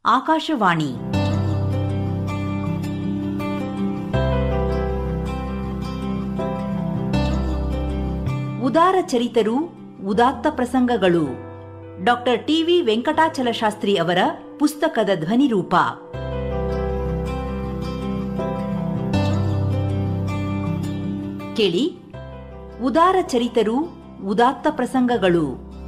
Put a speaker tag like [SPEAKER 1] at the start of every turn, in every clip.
[SPEAKER 1] ಆಕಾಶವಾಣಿ ಉದಾರ ಚರಿತರು ಉದಾತ್ತ ಪ್ರಸಂಗಗಳು ಡಾಕ್ಟರ್ ಟಿವಿ ವೆಂಕಟಾಚಲ ಶಾಸ್ತ್ರಿ ಅವರ ಪುಸ್ತಕದ ಧ್ವನಿರೂಪ ಕೇಳಿ ಉದಾರ ಚರಿತರು ಉದಾತ್ತ ಪ್ರಸಂಗಗಳು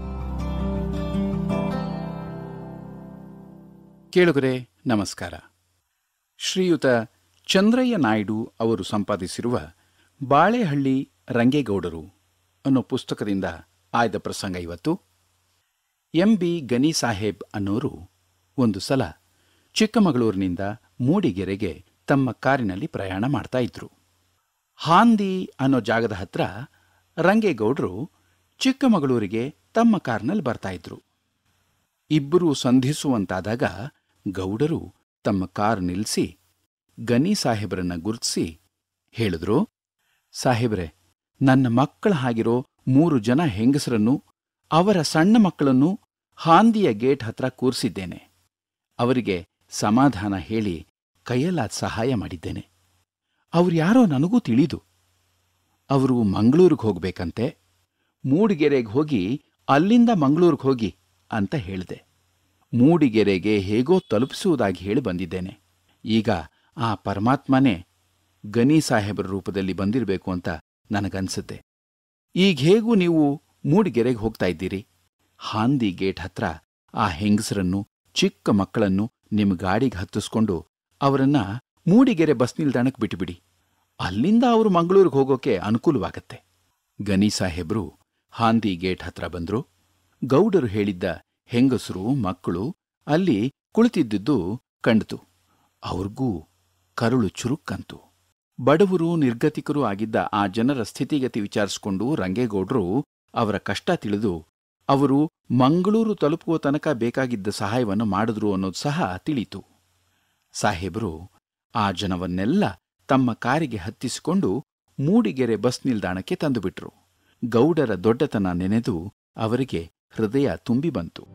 [SPEAKER 2] ಕೇಳುಗರೆ ನಮಸ್ಕಾರ ಶ್ರೀಯುತ ಚಂದ್ರಯ್ಯ ನಾಯ್ಡು ಅವರು ಸಂಪಾದಿಸಿರುವ ಬಾಳೆಹಳ್ಳಿ ರಂಗೇಗೌಡರು ಅನ್ನೋ ಪುಸ್ತಕದಿಂದ ಆಯ್ದ ಪ್ರಸಂಗ ಇವತ್ತು ಎಂ ಬಿ ಗನಿ ಸಾಹೇಬ್ ಅನ್ನೋರು ಒಂದು ಸಲ ಚಿಕ್ಕಮಗಳೂರಿನಿಂದ ಮೂಡಿಗೆರೆಗೆ ತಮ್ಮ ಕಾರಿನಲ್ಲಿ ಪ್ರಯಾಣ ಮಾಡ್ತಾ ಇದ್ರು ಹಾಂದಿ ಅನ್ನೋ ಜಾಗದ ಹತ್ರ ರಂಗೇಗೌಡರು ಚಿಕ್ಕಮಗಳೂರಿಗೆ ತಮ್ಮ ಕಾರ್ನಲ್ಲಿ ಬರ್ತಾ ಇದ್ರು ಇಬ್ಬರೂ ಸಂಧಿಸುವಂತಾದಾಗ ಗೌಡರು ತಮ್ಮ ಕಾರ್ ನಿಲ್ಲಿಸಿ ಗನಿ ಸಾಹೇಬರನ್ನ ಗುರುತಿಸಿ ಹೇಳಿದ್ರು ಸಾಹೇಬ್ರೆ ನನ್ನ ಮಕ್ಕಳ ಹಾಗಿರೋ ಮೂರು ಜನ ಹೆಂಗಸರನ್ನು ಅವರ ಸಣ್ಣ ಮಕ್ಕಳನ್ನು ಹಾಂದಿಯ ಗೇಟ್ ಹತ್ರ ಕೂರಿಸಿದ್ದೇನೆ ಅವರಿಗೆ ಸಮಾಧಾನ ಹೇಳಿ ಕೈಯಲ್ಲಾದ ಸಹಾಯ ಮಾಡಿದ್ದೇನೆ ಅವ್ರು ಯಾರೋ ನನಗೂ ತಿಳಿದು ಅವರು ಮಂಗಳೂರಿಗೆ ಹೋಗ್ಬೇಕಂತೆ ಮೂಡಿಗೆರೆಗೆ ಹೋಗಿ ಅಲ್ಲಿಂದ ಮಂಗಳೂರಿಗೆ ಹೋಗಿ ಅಂತ ಹೇಳಿದೆ ಮೂಡಿಗೆರೆಗೆ ಹೇಗೋ ತಲುಪಿಸುವುದಾಗಿ ಹೇಳಿ ಬಂದಿದ್ದೇನೆ ಈಗ ಆ ಪರಮಾತ್ಮನೇ ಗನಿ ಸಾಹೇಬರ ರೂಪದಲ್ಲಿ ಬಂದಿರಬೇಕು ಅಂತ ನನಗನ್ಸುತ್ತೆ ಈಗ ಹೇಗೂ ನೀವು ಮೂಡಿಗೆರೆಗೆ ಹೋಗ್ತಾ ಇದ್ದೀರಿ ಹಾಂದಿ ಗೇಟ್ ಹತ್ರ ಆ ಹೆಂಗಸರನ್ನು ಚಿಕ್ಕ ಮಕ್ಕಳನ್ನು ನಿಮ್ಮ ಗಾಡಿಗೆ ಹತ್ತಿಸ್ಕೊಂಡು ಅವರನ್ನ ಮೂಡಿಗೆರೆ ಬಸ್ ನಿಲ್ದಾಣಕ್ಕೆ ಬಿಟ್ಟುಬಿಡಿ ಅಲ್ಲಿಂದ ಅವರು ಮಂಗಳೂರಿಗೆ ಹೋಗೋಕೆ ಅನುಕೂಲವಾಗತ್ತೆ ಗನಿ ಸಾಹೇಬ್ರು ಹಾಂದಿ ಗೇಟ್ ಹತ್ರ ಬಂದ್ರು ಗೌಡರು ಹೇಳಿದ್ದ ಹೆಂಗಸರು ಮಕ್ಕಳು ಅಲ್ಲಿ ಕುಳಿತಿದ್ದುದು ಕಂಡಿತು ಅವ್ರಿಗೂ ಕರುಳು ಚುರುಕ್ಕಂತು ಬಡವರು ನಿರ್ಗತಿಕರು ಆಗಿದ್ದ ಆ ಜನರ ಸ್ಥಿತಿಗತಿ ವಿಚಾರಿಸಿಕೊಂಡು ರಂಗೇಗೌಡರು ಅವರ ಕಷ್ಟ ತಿಳಿದು ಅವರು ಮಂಗಳೂರು ತಲುಪುವ ತನಕ ಬೇಕಾಗಿದ್ದ ಸಹಾಯವನ್ನು ಮಾಡಿದ್ರು ಅನ್ನೋದು ಸಹ ತಿಳಿತು ಸಾಹೇಬರು ಆ ಜನವನ್ನೆಲ್ಲ ತಮ್ಮ ಕಾರಿಗೆ ಹತ್ತಿಸಿಕೊಂಡು ಮೂಡಿಗೆರೆ ಬಸ್ ನಿಲ್ದಾಣಕ್ಕೆ ತಂದುಬಿಟ್ರು ಗೌಡರ ದೊಡ್ಡತನ ನೆನೆದು ಅವರಿಗೆ ಹೃದಯ ತುಂಬಿ ಬಂತು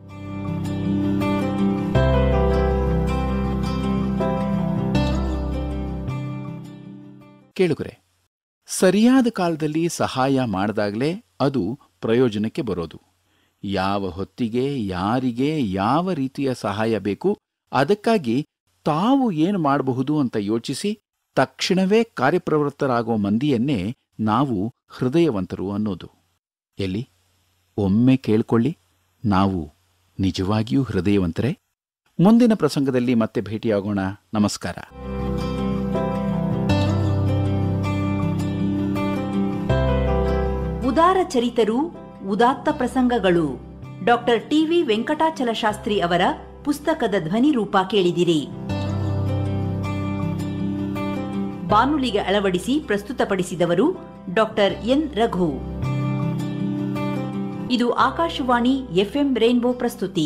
[SPEAKER 2] ಕೇಳುಗರೆ ಸರಿಯಾದ ಕಾಲದಲ್ಲಿ ಸಹಾಯ ಮಾಡಿದಾಗಲೇ ಅದು ಪ್ರಯೋಜನಕ್ಕೆ ಬರೋದು ಯಾವ ಹೊತ್ತಿಗೆ ಯಾರಿಗೆ ಯಾವ ರೀತಿಯ ಸಹಾಯ ಬೇಕು ಅದಕ್ಕಾಗಿ ತಾವು ಏನು ಮಾಡಬಹುದು ಅಂತ ಯೋಚಿಸಿ ತಕ್ಷಣವೇ ಕಾರ್ಯಪ್ರವೃತ್ತರಾಗೋ ಮಂದಿಯನ್ನೇ ನಾವು ಹೃದಯವಂತರು ಅನ್ನೋದು ಎಲ್ಲಿ ಒಮ್ಮೆ ಕೇಳ್ಕೊಳ್ಳಿ ನಾವು ನಿಜವಾಗಿಯೂ ಹೃದಯವಂತರೇ ಮುಂದಿನ ಪ್ರಸಂಗದಲ್ಲಿ ಮತ್ತೆ ಭೇಟಿಯಾಗೋಣ ನಮಸ್ಕಾರ
[SPEAKER 1] ಉದಾರ ಚರಿತರು ಉದಾತ್ತ ಪ್ರಸಂಗಗಳು ಡಾಕ್ಟರ್ ಟಿವಿ ವೆಂಕಟಾಚಲ ಶಾಸ್ತ್ರಿ ಅವರ ಪುಸ್ತಕದ ಧ್ವನಿರೂಪ ಕೇಳಿದಿರಿ ಬಾನುಲಿಗೆ ಅಳವಡಿಸಿ ಪ್ರಸ್ತುತಪಡಿಸಿದವರು ಡಾಕ್ಟರ್ ಎನ್ ರಘು ಇದು ಆಕಾಶವಾಣಿ ಎಫ್ಎಂ ರೈನ್ಬೋ ಪ್ರಸ್ತುತಿ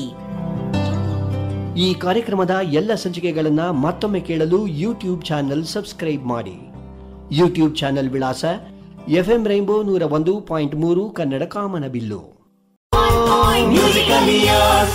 [SPEAKER 3] ಈ ಕಾರ್ಯಕ್ರಮದ ಎಲ್ಲ ಸಂಚಿಕೆಗಳನ್ನ ಮತ್ತೊಮ್ಮೆ ಕೇಳಲು ಯೂಟ್ಯೂಬ್ ಚಾನೆಲ್ ಸಬ್ಸ್ಕ್ರೈಬ್ ಮಾಡಿ ಯೂಟ್ಯೂಬ್ ಚಾನೆಲ್ ವಿಳಾಸ ಎಫ್ಎಂ ರೈನ್ಬೋ ನೂರ ಒಂದು ಪಾಯಿಂಟ್ ಮೂರು ಕನ್ನಡ ಕಾಮನಬಿಲ್ಲು
[SPEAKER 4] Musicalias